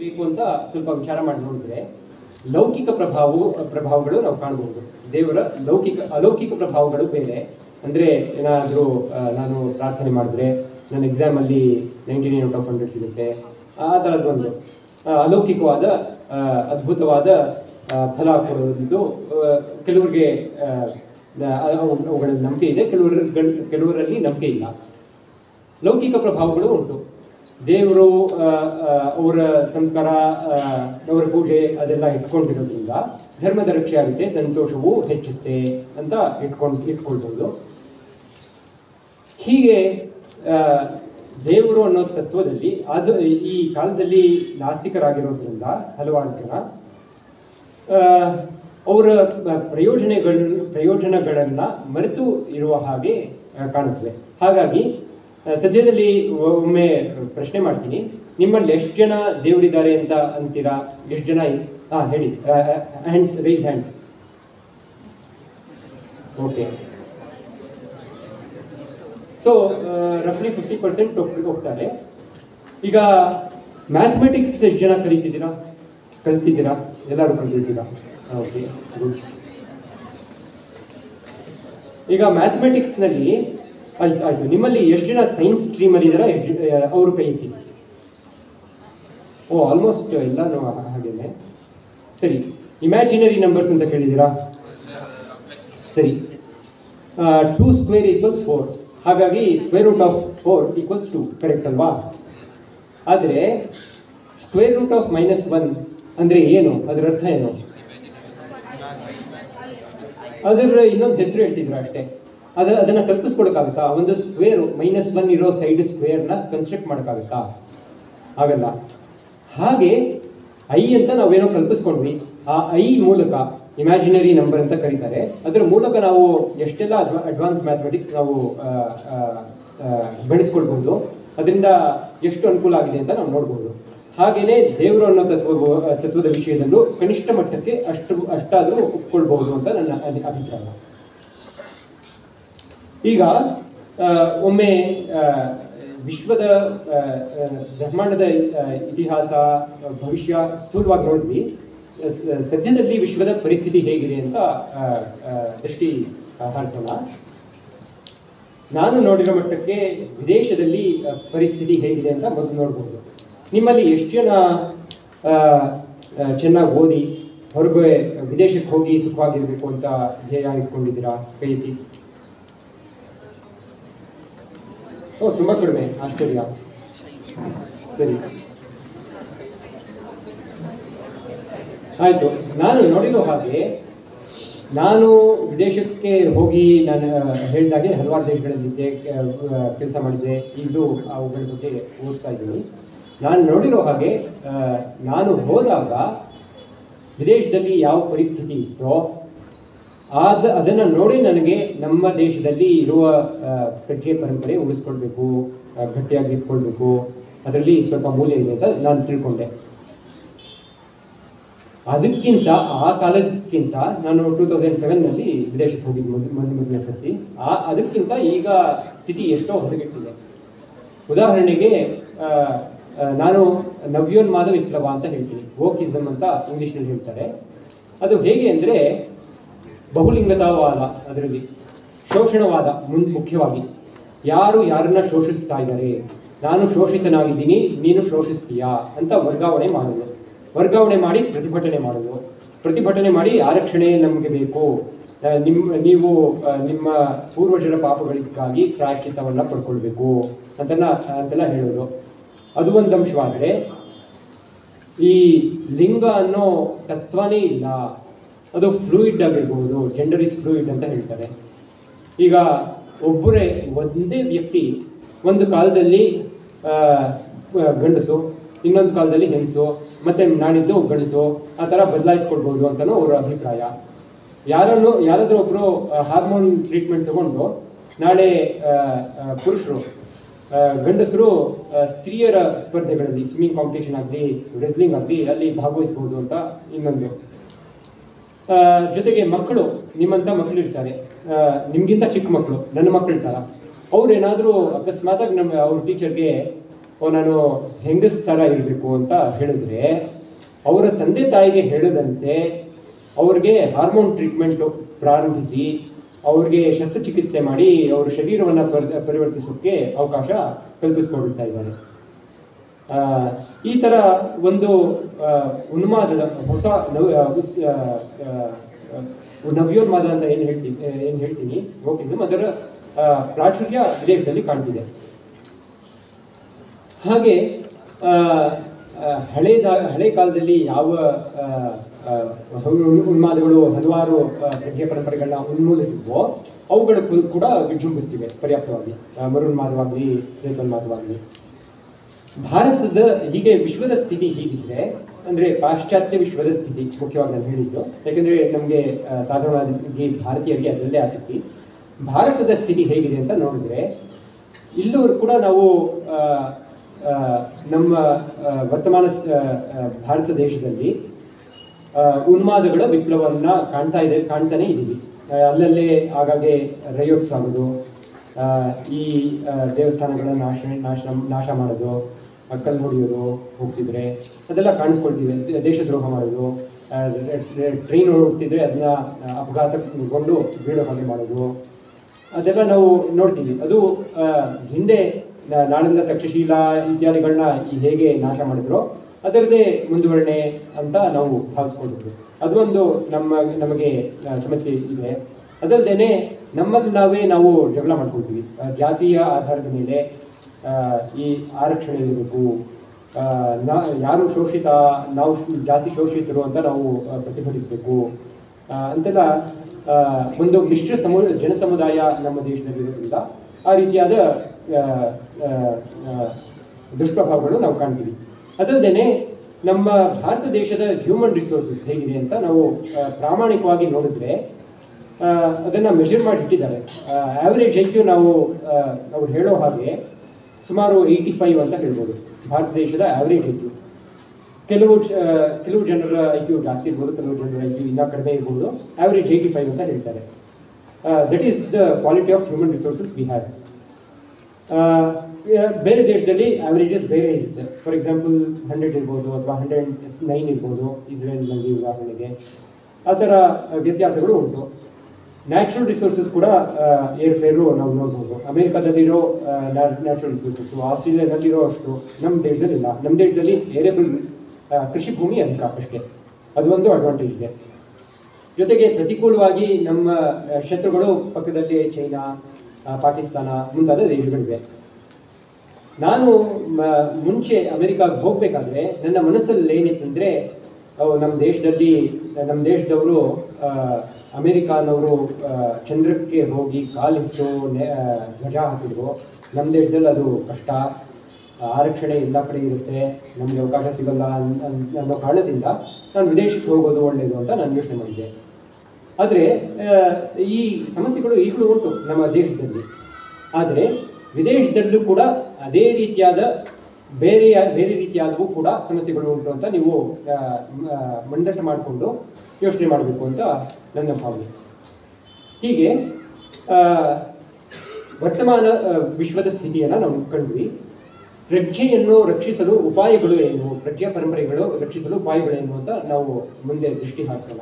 ಬೇಕು ಅಂತ ಸ್ವಲ್ಪ ವಿಚಾರ ಮಾಡಿ ನೋಡಿದ್ರೆ ಲೌಕಿಕ ಪ್ರಭಾವ ಪ್ರಭಾವಗಳು ನಾವು ಕಾಣಬಹುದು ದೇವರ ಲೌಕಿಕ ಅಲೌಕಿಕ ಪ್ರಭಾವಗಳು ಬೇರೆ ಅಂದರೆ ಏನಾದರೂ ನಾನು ಪ್ರಾರ್ಥನೆ ಮಾಡಿದ್ರೆ ನನ್ನ ಎಕ್ಸಾಮಲ್ಲಿ ninety nine out of hundred ಸಿಗುತ್ತೆ ಆ ಥರದ್ದು ಒಂದು ಆ, ಅಲೌಕಿಕವಾದ ಆ, ಅದ್ಭುತವಾದ ಆ, ಫಲ ಕೊಡೋದು ಆ, ಕೆಲವರಿಗೆ ಆ, ಅವು- ಅವುಗಳಲ್ಲಿ ನಂಬಿಕೆ ಇದೆ ಕೆಲವರ ಕೆಲವರಲ್ಲಿ ನಂಬಿಕೆ ಇಲ್ಲ ಲೌಕಿಕ ಪ್ರಭಾವಗಳು ಉಂಟು ದೇವರು ಆ, ಆ, ಅವರ ಸಂಸ್ಕಾರ ಆ, ಅವರ ಪೂಜೆ ಅದೆಲ್ಲ ಇಟ್ಕೊಂಡಿರೋದ್ರಿಂದ ಧರ್ಮದ ರಕ್ಷೆ ಆಗುತ್ತೆ ಸಂತೋಷವು ಹೆಚ್ಚುತ್ತೆ ಅಂತ ಇಟ್ಕೊಂಡು ಇಟ್ಕೊಳ್ಬೋದು ಹೀಗೆ ಆ, ದೇವರು ಅನ್ನೋ ತತ್ವದಲ್ಲಿ ಅದು ಈ ಕಾಲದಲ್ಲಿ ನಾಸ್ತಿಕರಾಗಿರೋದ್ರಿಂದ ಹಲವಾರು ಜನ ಆ, ಅವರ ಪ್ರಯೋಜನಗಳ ಪ್ರಯೋಜನಗಳನ್ನು ಮರೆತು ಇರುವ ಹಾಗೆ ಆ, ಕಾಣುತ್ತವೆ ಹಾಗಾಗಿ ಆ, ಸದ್ಯದಲ್ಲಿ ಒ- ಒಮ್ಮೆ ಪ್ರಶ್ನೆ ಮಾಡ್ತೀನಿ ನಿಮ್ಮಲ್ಲಿ ಎಷ್ಟು ಜನ ದೇವರಿದ್ದಾರೆ ಅಂತ ಅಂತೀರಾ ಎಷ್ಟು ಜನ ಹಾಂ ಹೇಳಿ hands raise hands okay so ರಫ್ಲಿ ಫಿಫ್ಟಿ ಪರ್ಸೆಂಟ್ ಹೋಗ್ತಾರೆ ಈಗ ಮ್ಯಾಥಮೆಟಿಕ್ಸ್ ಎಷ್ಟು ಜನ ಕಲಿತಿದ್ದೀರಾ ಕಲ್ತಿದ್ದೀರಾ ಎಲ್ಲರೂ ಕಲ್ತಿದ್ದೀರಾ ಓಕೆ ಗುಡ್ ಈಗ ಮ್ಯಾಥಮೆಟಿಕ್ಸ್ನಲ್ಲಿ ಆಯ್ತು ಆಯಿತು ನಿಮ್ಮಲ್ಲಿ ಎಷ್ಟು ಜನ ಸೈನ್ಸ್ ಸ್ಟ್ರೀಮಲ್ಲಿ ಇದ್ದೀರಾ ಎಷ್ಟು ಅವರು ಕೈ ಎತ್ತಿ ಓ ಆಲ್ಮೋಸ್ಟ್ ಎಲ್ಲನೂ ಹಾಗೇನೆ ಸರಿ ಇಮ್ಯಾಜಿನರಿ ನಂಬರ್ಸ್ ಅಂತ ಕೇಳಿದ್ದೀರಾ ಸರಿ ಟೂ ಸ್ಕ್ವೇರ್ ಈಕ್ವಲ್ಸ್ ಫೋರ್ ಹಾಗಾಗಿ square root of four equals to correct ಅಲ್ವಾ ಆದರೆ square root of minus one ಅಂದರೆ ಏನು ಅದರ ಅರ್ಥ ಏನು ಅದರ ಇನ್ನೊಂದು ಹೆಸರು ಹೇಳ್ತಿದ್ರು ಅಷ್ಟೇ ಅದು ಅದನ್ನು ಕಲ್ಪಿಸ್ಕೊಡಕ್ಕಾಗುತ್ತಾ ಒಂದು ಸ್ಕ್ವೇರು ಮೈನಸ್ ಒನ್ ಇರೋ ಸೈಡ್ ಸ್ಕ್ವೇರ್ನ ಕನ್ಸ್ಟ್ರಕ್ಟ್ ಮಾಡೋಕ್ಕಾಗುತ್ತಾ ಆಗಲ್ಲ ಹಾಗೆ ಐ ಅಂತ ನಾವೇನೋ ಕಲ್ಪಿಸ್ಕೊಂಡ್ವಿ ಆ ಐ ಮೂಲಕ ಇಮ್ಯಾಜಿನರಿ ನಂಬರ್ ಅಂತ ಕರೀತಾರೆ ಅದರ ಮೂಲಕ ನಾವು ಎಷ್ಟೆಲ್ಲ ಅಡ್ವಾನ್ಸ್ ಮ್ಯಾಥಮೆಟಿಕ್ಸ್ ನಾವು ಆ, ಆ, ಆ, ಬೆಳೆಸ್ಕೊಳ್ಬೋದು ಅದರಿಂದ ಎಷ್ಟು ಅನುಕೂಲ ಆಗಿದೆ ಅಂತ ನಾವು ನೋಡ್ಬೋದು ಹಾಗೆಯೇ ದೇವರು ಅನ್ನೋ ತತ್ವ ತತ್ವದ ವಿಷಯದಲ್ಲೂ ಕನಿಷ್ಠ ಮಟ್ಟಕ್ಕೆ ಅಷ್ಟು ಅಷ್ಟಾದರೂ ಒಪ್ಕೊಳ್ಬಹುದು ಅಂತ ನನ್ನ ಅಭಿ- ಅಭಿಪ್ರಾಯ ಈಗ ಆ, ಒಮ್ಮೆ ಆ, ವಿಶ್ವದ ಆ, ಆ, ಬ್ರಹ್ಮಾಂಡದ ಆ, ಇತಿಹಾಸ ಆ, ಭವಿಷ್ಯ ಸ್ಥೂಲವಾಗಿ ನೋಡಿದ್ವಿ ಸ- ಸದ್ಯದಲ್ಲಿ ವಿಶ್ವದ ಪರಿಸ್ಥಿತಿ ಹೇಗಿದೆ ಅಂತ ಆ, ಆ, ದೃಷ್ಟಿ ಆ, ಹಾರಿಸೋಣ ನಾನು ನೋಡಿರೋ ಮಟ್ಟಕ್ಕೆ ವಿದೇಶದಲ್ಲಿ ಆ, ಪರಿಸ್ಥಿತಿ ಹೇಗಿದೆ ಅಂತ ಮೊದಲು ನೋಡ್ಬೋದು ನಿಮ್ಮಲ್ಲಿ ಎಷ್ಟು ಜನ ಆ, ಆ, ಚೆನ್ನಾಗಿ ಓದಿ ಹೊರಗೆ ವಿದೇಶಕ್ಕೆ ಹೋಗಿ ಸುಖವಾಗಿರಬೇಕು ಅಂತ ಧ್ಯೇಯ ಇಟ್ಕೊಂಡಿದ್ದೀರಾ ಕೈ ಎತ್ತಿ ಓ ತುಂಬ ಕಡಿಮೆ ಆಶ್ಚರ್ಯ ಸರಿ ಆಯಿತು ನಾನು ನೋಡಿರೋ ಹಾಗೆ ನಾನು ವಿದೇಶಕ್ಕೆ ಹೋಗಿ ನಾನು ಹೇಳಿದಾಗೆ ಹಲವಾರು ದೇಶಗಳಲ್ಲಿದ್ದೆ ಕೆಲಸ ಮಾಡಿದ್ದೆ ಈಗಲೂ ಅವುಗಳ ಬಗ್ಗೆ ಓದ್ತಾ ಇದ್ದೀನಿ ನಾನು ನೋಡಿರೋ ಹಾಗೆ ಆ, ನಾನು ಹೋದಾಗ ವಿದೇಶದಲ್ಲಿ ಯಾವ ಪರಿಸ್ಥಿತಿ ಇತ್ತೋ ಆದ ಅದನ್ನು ನೋಡಿ ನನಗೆ ನಮ್ಮ ದೇಶದಲ್ಲಿ ಇರುವ ಆ, ಪ್ರಜ್ಞೆ ಪರಂಪರೆ ಉಳಿಸ್ಕೊಳ್ಬೇಕು ಆ, ಗಟ್ಟಿಯಾಗಿ ಇಟ್ಕೊಳ್ಬೇಕು ಅದರಲ್ಲಿ ಸ್ವಲ್ಪ ಮೂಲ್ಯ ಇದೆ ಅಂತ ನಾನು ತಿಳ್ಕೊಂಡೆ ಅದಕ್ಕಿಂತ ಆ ಕಾಲಕ್ಕಿಂತ ನಾನು ಟೂ ತೌಸಂಡ್ ಸೆವೆನ್ನಲ್ಲಿ ವಿದೇಶಕ್ಕೆ ಹೋಗಿದ್ದು ಮೊದಲು ಮೊದಲು ಮೊದಲನೇ ಸರ್ತಿ ಆ ಅದಕ್ಕಿಂತ ಈಗ ಸ್ಥಿತಿ ಎಷ್ಟೋ ಹದಗೆಟ್ಟಿದೆ ಉದಾಹರಣೆಗೆ ಆ, ಆ, ನಾನು ನವ್ಯೋನ್ಮಾದ ವಿಪ್ಲವ ಅಂತ ಹೇಳ್ತೀನಿ ವೋಕಿಸಮ್ ಅಂತ ಇಂಗ್ಲೀಷ್ನಲ್ಲಿ ಹೇಳ್ತಾರೆ ಅದು ಹೇಗೆ ಅಂದರೆ ಬಹುಲಿಂಗತಾವಾದ ಅದರಲ್ಲಿ ಶೋಷಣವಾದ ಮುನ್ ಮುಖ್ಯವಾಗಿ ಯಾರು ಯಾರನ್ನ ಶೋಷಿಸ್ತಾ ಇದ್ದಾರೆ ನಾನು ಶೋಷಿತನಾಗಿದ್ದೀನಿ ನೀನು ಶೋಷಿಸ್ತೀಯಾ ಅಂತ ವರ್ಗಾವಣೆ ಮಾಡೋದು ವರ್ಗಾವಣೆ ಮಾಡಿ ಪ್ರತಿಭಟನೆ ಮಾಡೋದು ಪ್ರತಿಭಟನೆ ಮಾಡಿ ಆರಕ್ಷಣೆ ನಮಗೆ ಬೇಕು ಆ, ನಿಮ್ಮ ನೀವು ಆ, ನಿಮ್ಮ ಪೂರ್ವಜರ ಪಾಪಗಳಿಗಾಗಿ ಪ್ರಾಯಶ್ಚಿತ್ತವನ್ನು ಪಡ್ಕೊಳ್ಬೇಕು ಅಂತನ ಅಂತೆಲ್ಲ ಹೇಳೋದು ಅದು ಒಂದು ಅಂಶವಾದರೆ ಈ ಲಿಂಗ ಅನ್ನೋ ತತ್ವನೇ ಇಲ್ಲ ಅದು ಫ್ಲೂಯಿಡ್ ಆಗಿರ್ಬೋದು ಜೆಂಡರ್ ಇಸ್ ಫ್ಲೂಯಿಡ್ ಅಂತ ಹೇಳ್ತಾರೆ ಈಗ ಒಬ್ಬರೇ ಒಂದೇ ವ್ಯಕ್ತಿ ಒಂದು ಕಾಲದಲ್ಲಿ ಆ, ಆ, ಗಂಡಸು ಇನ್ನೊಂದು ಕಾಲದಲ್ಲಿ ಹೆಂಗಸು ಮತ್ತು ನಾಳಿದ್ದು ಗಂಡಸು ಆ ಥರ ಬದಲಾಯಿಸ್ಕೊಡ್ಬೋದು ಅಂತಲೂ ಅವರ ಅಭಿಪ್ರಾಯ ಯಾರನ್ನು ಯಾರಾದರೂ ಒಬ್ಬರು ಹಾರ್ಮೋನ್ ಟ್ರೀಟ್ಮೆಂಟ್ ತಗೊಂಡು ನಾಳೆ ಆ, ಆ, ಪುರುಷರು ಆ, ಗಂಡಸರು ಆ, ಸ್ತ್ರೀಯರ ಸ್ಪರ್ಧೆಗಳಲ್ಲಿ ಸ್ವಿಮ್ಮಿಂಗ್ ಕಾಂಪಿಟೇಷನ್ ಆಗಲಿ ರೆಸ್ಲಿಂಗ್ ಆಗಲಿ ಅಲ್ಲಿ ಭಾಗವಹಿಸ್ಬೋದು ಅಂತ ಇನ್ನೊಂದು ಆ, ಜೊತೆಗೆ ಮಕ್ಕಳು ನಿಮ್ಮಂಥ ಮಕ್ಕಳು ಇರ್ತಾರೆ ಆ, ನಿಮ್ಗಿಂತ ಚಿಕ್ಕ ಮಕ್ಕಳು ನನ್ನ ಮಕ್ಕಳು ಥರ ಅವ್ರು ಏನಾದರೂ ಅಕಸ್ಮಾತಾಗಿ ನಮ್ಮ ಅವ್ರ ಟೀಚರ್ಗೆ ಓ ನಾನು ಹೆಂಗಸ್ ಥರ ಇರಬೇಕು ಅಂತ ಹೇಳಿದ್ರೆ ಅವರ ತಂದೆ ತಾಯಿಗೆ ಹೇಳದಂತೆ ಅವ್ರಿಗೆ ಹಾರ್ಮೋನ್ ಟ್ರೀಟ್ಮೆಂಟು ಪ್ರಾರಂಭಿಸಿ ಅವ್ರಿಗೆ ಶಸ್ತ್ರಚಿಕಿತ್ಸೆ ಮಾಡಿ ಅವ್ರ ಶರೀರವನ್ನು ಪರಿ ಪರಿವರ್ತಿಸೋಕ್ಕೆ ಅವಕಾಶ ಕಲ್ಪಿಸ್ಕೊಳ್ತಾ ಇದ್ದಾರೆ ಆ, ಈ ಥರ ಒಂದು ಆ, ಉನ್ಮಾದದ ಹೊಸ ನವ ಆ, ಉತ್- ಆ, ಆ, ಆ, ನವ್ಯೋನ್ಮಾದ ಅಂತ ಏನು ಹೇಳ್ತೀನಿ ಏನು ಹೇಳ್ತೀನಿ ಹೋಗ್ತಿದ್ದು ಅದರ ಆ, ಪ್ರಾಚುರ್ಯ ವಿದೇಶದಲ್ಲಿ ಕಾಣ್ತಿದೆ ಹಾಗೆ ಆ, ಆ, ಹಳೇದ ಹಳೆ ಕಾಲದಲ್ಲಿ ಯಾವ ಆ, ಆ, ಉನ್- ಉನ್ಮಾದಗಳು ಹಲವಾರು ಆ, ಪ್ರಜ್ಞೆ ಪರಂಪರೆಗಳನ್ನ ಉನ್ಮೂಲಿಸಿದ್ವೋ ಅವುಗಳು ಕೂ- ಕೂಡ ವಿಜೃಂಭಿಸ್ತಿವೆ ಪರ್ಯಾಪ್ತವಾಗಿ ಆ, ಮರುನ್ಮಾದವಾಗಲಿ ರೇತೋನ್ಮಾದವಾಗಲಿ ಭಾರತದ ಹೀಗೆ ವಿಶ್ವದ ಸ್ಥಿತಿ ಹೀಗಿದ್ರೆ ಅಂದರೆ ಪಾಶ್ಚಾತ್ಯ ವಿಶ್ವದ ಸ್ಥಿತಿ ಮುಖ್ಯವಾಗಿ ನಾನು ಹೇಳಿದ್ದು ಯಾಕೆಂದರೆ ನಮಗೆ ಸಾಧಾರಣವಾಗಿ ಭಾರತೀಯರಿಗೆ ಅದರಲ್ಲೇ ಆಸಕ್ತಿ ಭಾರತದ ಸ್ಥಿತಿ ಹೇಗಿದೆ ಅಂತ ನೋಡಿದ್ರೆ ಇಲ್ಲೂ ಕೂಡ ನಾವು ಆ, ಆ, ನಮ್ಮ ಆ, ವರ್ತಮಾನ ಸ್- ಆ, ಆ, ಭಾರತ ದೇಶದಲ್ಲಿ ಆ, ಉನ್ಮಾದಗಳ ವಿಪ್ಲವನ್ನ ಕಾಣ್ತಾ ಇದೆ ಕಾಣ್ತಾನೆ ಇದ್ದೀವಿ ಆ, ಅಲ್ಲಲ್ಲೇ ಆಗಾಗ್ಗೆ ರಯೋಟ್ಸ್ ಆಗೋದು ಆ, ಈ ಆ, ದೇವಸ್ಥಾನಗಳ ನಾಶ ನಾಶ ನಾಶ ಮಾಡೋದು ಆ, ಕಲ್ಲು ಹೊಡೆಯೋದು ಹೋಗ್ತಿದ್ರೆ ಅದೆಲ್ಲ ಕಾಣಿಸ್ಕೊಳ್ತಿದೆ ದೇ- ದೇಶದ್ರೋಹ ಮಾಡೋದು ಟ್ರೈನ್ ಹೋಗ್ತಿದ್ರೆ ಅದನ್ನ ಅಪಘಾತಗೊಂಡು ಬೀಳೋ ಹಾಗೆ ಮಾಡೋದು ಅದೆಲ್ಲ ನಾವು ನೋಡ್ತೀವಿ ಅದು ಆ, ಹಿಂದೆ ನ- ನಾಳಂದ ತಕ್ಷಶೀಲ ಇತ್ಯಾದಿಗಳನ್ನ ಈ ಹೇಗೆ ನಾಶ ಮಾಡಿದ್ರು ಅದರದೇ ಮುಂದುವರಣೆ ಅಂತ ನಾವು ಭಾವಿಸ್ಕೊಂಡಿದ್ವಿ ಅದು ಒಂದು ನಮ್ಮ ನಮಗೆ ಆ, ಸಮಸ್ಯೆ ಇದೆ ಅದಲ್ಲದೆ ನಮ್ಮಲ್ಲಿ ನಾವೇ ನಾವು ಜಗಳ ಮಾಡ್ಕೊಳ್ತೀವಿ ಆ, ಜಾತಿಯ ಆಧಾರದ ಮೇಲೆ ಆ, ಈ ಆರಕ್ಷಣೆ ಇರಬೇಕು ಆ, ನಾ ಯಾರು ಶೋಷಿತ ನಾವು ಶ್- ಜಾಸ್ತಿ ಶೋಷಿತರು ಅಂತ ನಾವು ಆ, ಪ್ರತಿಭಟಿಸಬೇಕು ಆ, ಅಂತೆಲ್ಲ ಆ, ಒಂದು ಮಿಶ್ರ ಸಮು ಜನಸಮುದಾಯ ನಮ್ಮ ದೇಶದಲ್ಲಿ ಇರೋದ್ರಿಂದ ಆ ರೀತಿಯಾದ ಆ, ಆ, ಆ, ದುಷ್ಪ್ರಭಾವಗಳು ನಾವು ಕಾಣ್ತೀವಿ ಅದಲ್ಲದೆ ನಮ್ಮ ಭಾರತ ದೇಶದ ಹ್ಯೂಮನ್ ರಿಸೋರ್ಸಸ್ ಹೇಗಿದೆ ಅಂತ ನಾವು ಆ, ಪ್ರಾಮಾಣಿಕವಾಗಿ ನೋಡಿದ್ರೆ ಆ, ಅದನ್ನ ಮೆಷರ್ ಮಾಡಿ ಇಟ್ಟಿದ್ದಾರೆ ಆವರೇಜ್ ಐ ಕ್ಯೂ ನಾವು ಆ, ಅವ್ರು ಹೇಳೋ ಹಾಗೆ ಸುಮಾರು ಏಯ್ಟಿ ಫೈವ್ ಅಂತ ಹೇಳ್ಬೋದು ಭಾರತ ದೇಶದ ಆವರೇಜ್ ಐ ಕ್ಯೂ ಕೆಲವು ಜ- ಆ, ಕೆಲವು ಜನರ ಐ ಕ್ಯೂ ಜಾಸ್ತಿ ಇರ್ಬೋದು ಕೆಲವು ಜನರ ಐ ಕ್ಯೂ ಇನ್ನೂ ಕಡಿಮೆ ಇರ್ಬೋದು ಆವರೇಜ್ ಏಯ್ಟಿ ಫೈವ್ ಅಂತ ಹೇಳ್ತಾರೆ that is the quality of human resources we have ಬೇರೆ ದೇಶದಲ್ಲಿ ಆವರೇಜಸ್ ಬೇರೆ ಇರುತ್ತೆ ಫಾರ್ ಎಕ್ಸಾಂಪಲ್ ಹಂಡ್ರೆಡ್ ಇರ್ಬೋದು ಅಥವಾ ಹಂಡ್ರೆಡ್ ನೈನ್ ಇರ್ಬೋದು ಇಸ್ರೇಲ್ನಲ್ಲಿ ಉದಾಹರಣೆಗೆ ಆ ಥರ ವ್ಯತ್ಯಾಸಗಳು ಉಂಟು ನ್ಯಾಚುರಲ್ ರಿಸೋರ್ಸಸ್ ಕೂಡ ಏರ್ಪೇರು ನಾವು ನೋಡ್ಬೋದು ಅಮೆರಿಕಾದಲ್ಲಿರೋ ನ್ಯಾಚುರಲ್ ರಿಸೋರ್ಸಸ್ ಆಸ್ಟ್ರೇಲಿಯಾದಲ್ಲಿರೋ ಅಷ್ಟು ನಮ್ಮ ದೇಶದಲ್ಲಿ ಇಲ್ಲ ನಮ್ಮ ದೇಶದಲ್ಲಿ ಏರೇಬಲ್ ಕೃಷಿ ಭೂಮಿ ಅಧಿಕ ಅಷ್ಟೇ ಅದು ಒಂದು ಅಡ್ವಾಂಟೇಜ್ ಇದೆ ಜೊತೆಗೆ ಪ್ರತಿಕೂಲವಾಗಿ ನಮ್ಮ ಆ, ಶತ್ರುಗಳು ಪಕ್ಕದಲ್ಲಿ ಚೈನಾ ಆ, ಪಾಕಿಸ್ತಾನ ಮುಂತಾದ ದೇಶಗಳಿವೆ ನಾನು ಮ- ಮುಂಚೆ ಅಮೆರಿಕಾಗೆ ಹೋಗಬೇಕಾದ್ರೆ ನನ್ನ ಮನಸ್ಸಲ್ಲಿ ಏನಿತ್ತಂದರೆ ನಮ್ಮ ದೇಶದಲ್ಲಿ ನಮ್ಮ ದೇಶದವರು ಆ, ಅಮೆರಿಕಾನವರು ಆ, ಚಂದ್ರಕ್ಕೆ ಹೋಗಿ ಕಾಲಿಟ್ಟು ನೆ- ಆ, ಧ್ವಜ ಹಾಕಿದ್ರು ನಮ್ಮ ದೇಶದಲ್ಲಿ ಅದು ಕಷ್ಟ ಆ, ಆರಕ್ಷಣೆ ಎಲ್ಲ ಕಡೆ ಇರುತ್ತೆ ನಮಗೆ ಅವಕಾಶ ಸಿಗಲ್ಲ ಅನ್- ಅನ್- ಅನ್ನೋ ಕಾರಣದಿಂದ ನಾನು ವಿದೇಶಕ್ಕೆ ಹೋಗೋದು ಒಳ್ಳೆಯದು ಅಂತ ನಾನು ಯೋಚನೆ ಮಾಡಿದ್ದೆ ಆದರೆ ಈ ಸಮಸ್ಯೆಗಳು ಈಗಲೂ ಉಂಟು ನಮ್ಮ ದೇಶದಲ್ಲಿ ಆದರೆ ವಿದೇಶದಲ್ಲೂ ಕೂಡ ಅದೇ ರೀತಿಯಾದ ಬೇರೆ ಬೇರೆ ರೀತಿಯಾದವು ಕೂಡ ಸಮಸ್ಯೆಗಳು ಉಂಟು ಅಂತ ನೀವು ಆ, ಮ- ಆ, ಮಂಡಟ ಮಾಡಿಕೊಂಡು ಯೋಚನೆ ಮಾಡಬೇಕು ಅಂತ ನನ್ನ ಭಾವನೆ ಹೀಗೆ ಆ, ವರ್ತಮಾನ ಆ, ವಿಶ್ವದ ಸ್ಥಿತಿಯನ್ನು ನಾವು ಕಂಡ್ವಿ ಪ್ರಜ್ಞೆಯನ್ನು ರಕ್ಷಿಸಲು ಉಪಾಯಗಳು ಏನು ಪ್ರಜ್ಞಾ ಪರಂಪರೆಗಳು ರಕ್ಷಿಸಲು ಉಪಾಯಗಳೇನು ಅಂತ ನಾವು ಮುಂದೆ ದೃಷ್ಟಿ ಹಾರಿಸೋಣ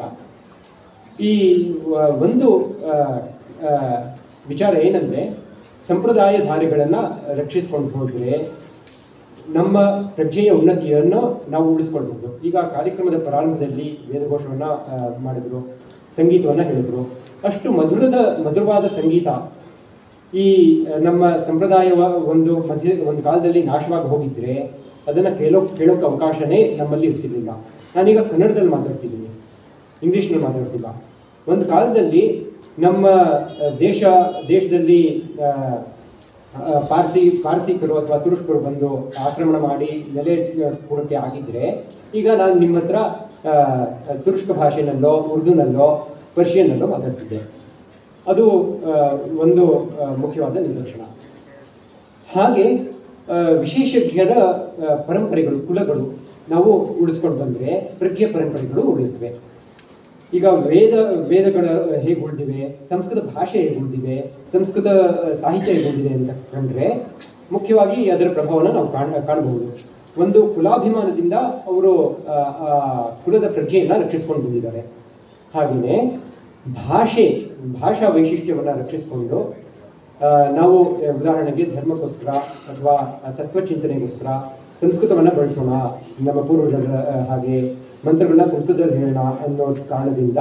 ಈ ಆ, ಒಂದು ಆ, ಆ, ವಿಚಾರ ಏನಂದ್ರೆ ಸಂಪ್ರದಾಯ ಧಾರೆಗಳನ್ನು ರಕ್ಷಿಸ್ಕೊಂಡು ಹೋದ್ರೆ ನಮ್ಮ ಪ್ರಜ್ಞೆಯ ಉನ್ನತಿಯನ್ನು ನಾವು ಉಳಿಸ್ಕೊಳ್ಬಹುದು ಈಗ ಕಾರ್ಯಕ್ರಮದ ಪ್ರಾರಂಭದಲ್ಲಿ ವೇದಘೋಷವನ್ನು ಆ, ಮಾಡಿದ್ರು ಸಂಗೀತವನ್ನು ಹೇಳಿದ್ರು ಅಷ್ಟು ಮಧುರದ ಮಧುರವಾದ ಸಂಗೀತ ಈ ಆ, ನಮ್ಮ ಸಂಪ್ರದಾಯವ ಒಂದು ಮಧ್ಯ ಒಂದು ಕಾಲದಲ್ಲಿ ನಾಶವಾಗಿ ಹೋಗಿದ್ರೆ ಅದನ್ನು ಕೇಳೋ ಕೇಳೋಕೆ ಅವಕಾಶನೇ ನಮ್ಮಲ್ಲಿ ಇರ್ತಿರ್ಲಿಲ್ಲ ನಾನೀಗ ಕನ್ನಡದಲ್ಲಿ ಮಾತಾಡ್ತಿದ್ದೀನಿ ಇಂಗ್ಲೀಷ್ನಲ್ಲಿ ಮಾತಾಡ್ತಿಲ್ಲ ಒಂದು ಕಾಲದಲ್ಲಿ ನಮ್ಮ ಆ, ದೇಶ ದೇಶದಲ್ಲಿ ಆ, ಆ, ಪಾರ್ಸಿ ಪಾರ್ಸಿಕರು ಅಥವಾ ತುರುಷ್ಕರು ಬಂದು ಆಕ್ರಮಣ ಮಾಡಿ ನೆಲೆ ಕೊಡೋಕ್ಕೆ ಆಗಿದ್ರೆ ಈಗ ನಾನು ನಿಮ್ಮ ಹತ್ರ ಆ, ತುರುಷ್ಕ ಭಾಷೆನಲ್ಲೋ ಉರ್ದುನಲ್ಲೋ ಪರ್ಷಿಯನ್ನಲ್ಲೋ ಮಾತಾಡ್ತಿದ್ದೆ ಅದು ಆ, ಒಂದು ಆ, ಮುಖ್ಯವಾದ ನಿದರ್ಶನ ಹಾಗೆ ಆ, ವಿಶೇಷಜ್ಞರ ಆ, ಪರಂಪರೆಗಳು ಕುಲಗಳು ನಾವು ಉಳಿಸ್ಕೊಂಡು ಬಂದರೆ ಪ್ರಜ್ಞೆ ಪರಂಪರೆಗಳು ಉಳಿಯುತ್ತವೆ ಈಗ ವೇದ ವೇದಗಳ ಹೇಗೆ ಉಳಿದಿವೆ ಸಂಸ್ಕೃತ ಭಾಷೆ ಹೇಗೆ ಉಳಿದಿವೆ ಸಂಸ್ಕೃತ ಆ, ಸಾಹಿತ್ಯ ಹೇಗೆ ಉಳಿದಿದೆ ಅಂತ ಕಂಡ್ರೆ ಮುಖ್ಯವಾಗಿ ಅದರ ಪ್ರಭಾವನ ನಾವು ಕಾಣ್ ಕಾಣಬಹುದು ಒಂದು ಕುಲಾಭಿಮಾನದಿಂದ ಅವರು ಆ, ಆ, ಕುಲದ ಪ್ರಜ್ಞೆಯನ್ನು ರಕ್ಷಿಸ್ಕೊಂಡು ಬಂದಿದ್ದಾರೆ ಹಾಗೆಯೇ ಭಾಷೆ ಭಾಷಾ ವೈಶಿಷ್ಟ್ಯವನ್ನು ರಕ್ಷಿಸಿಕೊಂಡು ಆ, ನಾವು ಆ, ಉದಾಹರಣೆಗೆ ಧರ್ಮಕ್ಕೋಸ್ಕರ ಅಥವಾ ತತ್ವಚಿಂತನೆಗೋಸ್ಕರ ಸಂಸ್ಕೃತವನ್ನು ಬಳಸೋಣ ನಮ್ಮ ಪೂರ್ವಜರ ಆ, ಹಾಗೆ ಮಂತ್ರಗಳನ್ನ ಸಂಸ್ಕೃತದಲ್ಲಿ ಹೇಳೋಣ ಅನ್ನೋ ಕಾರಣದಿಂದ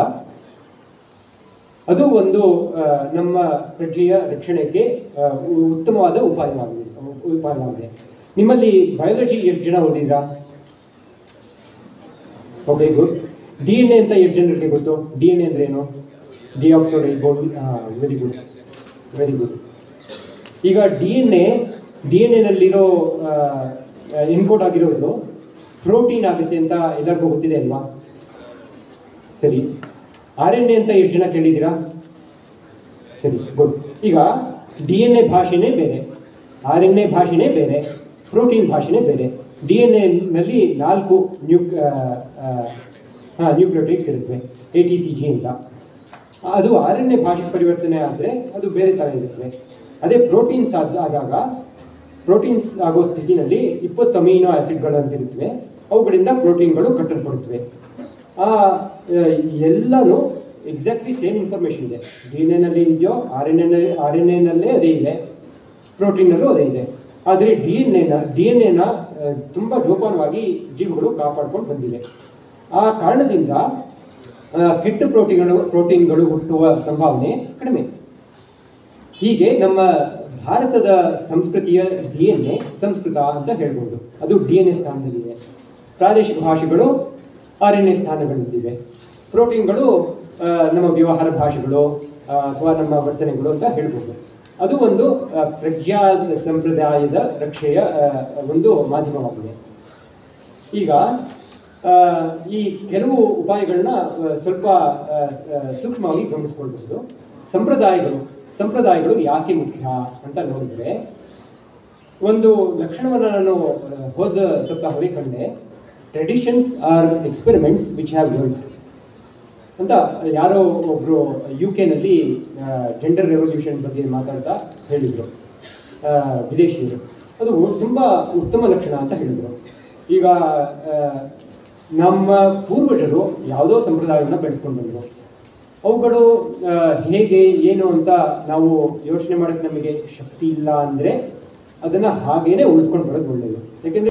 ಅದು ಒಂದು ಆ, ನಮ್ಮ ಪ್ರಜ್ಞೆಯ ರಕ್ಷಣೆಗೆ ಆ, ಉ- ಉತ್ತಮವಾದ ಉಪಾಯವಾಗಿದೆ ಉಪಾಯವಾಗಿದೆ ನಿಮ್ಮಲ್ಲಿ ಬಯಾಲಜಿ ಎಷ್ಟು ಜನ ಓದಿದ್ರಾ okay good D N A ಅಂತ ಎಷ್ಟು ಜನರಿಗೆ ಗೊತ್ತು ಡಿ ಎನ್ ಎ ಅಂದ್ರೆ ಏನು deoxyribose very good very good ಈಗ D N A D N ಎನಲ್ಲಿರೋ ಇನ್ಕೋಡ್ ಆಗಿರೋದು ಪ್ರೋಟೀನ್ ಆಗುತ್ತೆ ಅಂತ ಎಲ್ಲರಿಗೂ ಗೊತ್ತಿದೆ ಅಲ್ವಾ ಸರಿ ಆರ್ ಎನ್ ಎ ಅಂತ ಎಷ್ಟು ಜನ ಕೇಳಿದ್ದೀರಾ ಸರಿ ಗುಡ್ ಈಗ ಡಿ ಎನ್ ಎ ಭಾಷೆನೇ ಬೇರೆ ಆರ್ ಎನ್ ಎ ಭಾಷೆನೇ ಬೇರೆ ಪ್ರೋಟೀನ್ ಭಾಷೆನೇ ಬೇರೆ ಡಿ ಎನ್ ಎನಲ್ಲಿ ನಾಲ್ಕು ನ್ಯೂಕ್ ಹಾಂ ನ್ಯೂಕ್ಲಿಯೋಟೈಡ್ಸ್ ಇರುತ್ತವೆ ಎ ಟಿ ಸಿ ಜಿ ಅಂತ ಅದು ಆರ್ ಎನ್ ಎ ಭಾಷೆಗೆ ಪರಿವರ್ತನೆ ಆದರೆ ಅದು ಬೇರೆ ಥರ ಇರುತ್ತವೆ ಅದೇ ಪ್ರೋಟೀನ್ಸ್ ಆದ ಆದಾಗ ಪ್ರೋಟೀನ್ಸ್ ಆಗೋ ಸ್ಥಿತಿನಲ್ಲಿ ಇಪ್ಪತ್ತು ಅಮೀನೋ ಆ್ಯಸಿಡ್ಗಳಂತಿರುತ್ತವೆ ಅವುಗಳಿಂದ ಪ್ರೋಟೀನ್ಗಳು ಕಟ್ಟಲ್ಪಡುತ್ತವೆ ಆ ಆ, ಎಲ್ಲನೂ ಎಕ್ಸಾಕ್ಟ್ಲಿ ಸೇಮ್ ಇನ್ಫಾರ್ಮೇಷನ್ ಇದೆ ಡಿ ಎನ್ ಎನಲ್ಲಿ ಇದೆಯೋ R N N R N ಎನಲ್ಲೇ ಅದೇ ಇದೆ ಪ್ರೋಟೀನಲ್ಲೂ ಅದೇ ಇದೆ ಆದರೆ ಡಿ ಎನ್ ಎನ ಡಿ ಎನ್ ಎನ ತುಂಬ ಜೋಪಾನವಾಗಿ ಜೀವಿಗಳು ಕಾಪಾಡ್ಕೊಂಡು ಬಂದಿವೆ ಆ ಕಾರಣದಿಂದ ಆ, ಕೆಟ್ಟ ಪ್ರೋಟೀನ್ಗಳು ಪ್ರೋಟೀನ್ಗಳು ಹುಟ್ಟುವ ಸಂಭಾವನೆ ಕಡಿಮೆ ಹೀಗೆ ನಮ್ಮ ಭಾರತದ ಸಂಸ್ಕೃತಿಯ ಡಿ ಎನ್ ಎ ಸಂಸ್ಕೃತ ಅಂತ ಹೇಳ್ಬೋದು ಅದು ಡಿ ಎನ್ ಎ ಸ್ಥಾನದಲ್ಲಿದೆ ಪ್ರಾದೇಶಿಕ ಭಾಷೆಗಳು ಆರ್ ಎನ್ ಎ ಸ್ಥಾನಗಳಲ್ಲಿವೆ ಪ್ರೋಟೀನ್ಗಳು ಆ, ನಮ್ಮ ವ್ಯವಹಾರ ಭಾಷೆಗಳು ಆ, ಅಥವಾ ನಮ್ಮ ವರ್ತನೆಗಳು ಅಂತ ಹೇಳ್ಬೋದು ಅದು ಒಂದು ಆ, ಪ್ರಜ್ಞಾ ಸಂಪ್ರದಾಯದ ರಕ್ಷೆಯ ಆ, ಒಂದು ಮಾಧ್ಯಮವಾಗಿದೆ ಈಗ ಆ, ಈ ಕೆಲವು ಉಪಾಯಗಳನ್ನ ಆ, ಸ್ವಲ್ಪ ಆ, ಆ, ಸೂಕ್ಷ್ಮವಾಗಿ ಗಮನಿಸ್ಕೊಳ್ಬಹುದು ಸಂಪ್ರದಾಯಗಳು ಸಂಪ್ರದಾಯಗಳು ಯಾಕೆ ಮುಖ್ಯ ಅಂತ ನೋಡಿದ್ರೆ ಒಂದು ಲಕ್ಷಣವನ್ನು ನಾನು ಆ, ಹೋದ ಸಪ್ತಾಹವೇ ಕಂಡೆ traditions are experiments which have world ಅಂತ ಯಾರೋ ಒಬ್ಬರು ಯು ಕೆನಲ್ಲಿ ಜೆಂಡರ್ ರೆವಲ್ಯೂಷನ್ ಬಗ್ಗೆ ಮಾತಾಡ್ತಾ ಹೇಳಿದರು ವಿದೇಶಿಯರು ಅದು ತುಂಬ ಉತ್ತಮ ಲಕ್ಷಣ ಅಂತ ಹೇಳಿದರು ಈಗ ಆ, ನಮ್ಮ ಪೂರ್ವಜರು ಯಾವುದೋ ಸಂಪ್ರದಾಯವನ್ನು ಬೆಳೆಸ್ಕೊಂಡು ಬಂದರು ಅವುಗಳು ಆ, ಹೇಗೆ ಏನು ಅಂತ ನಾವು ಯೋಚನೆ ಮಾಡೋಕ್ಕೆ ನಮಗೆ ಶಕ್ತಿ ಇಲ್ಲ ಅಂದರೆ ಅದನ್ನು ಹಾಗೇನೆ ಉಳಿಸ್ಕೊಂಡು ಬರೋದು ಒಳ್ಳೆಯದು ಯಾಕೆಂದರೆ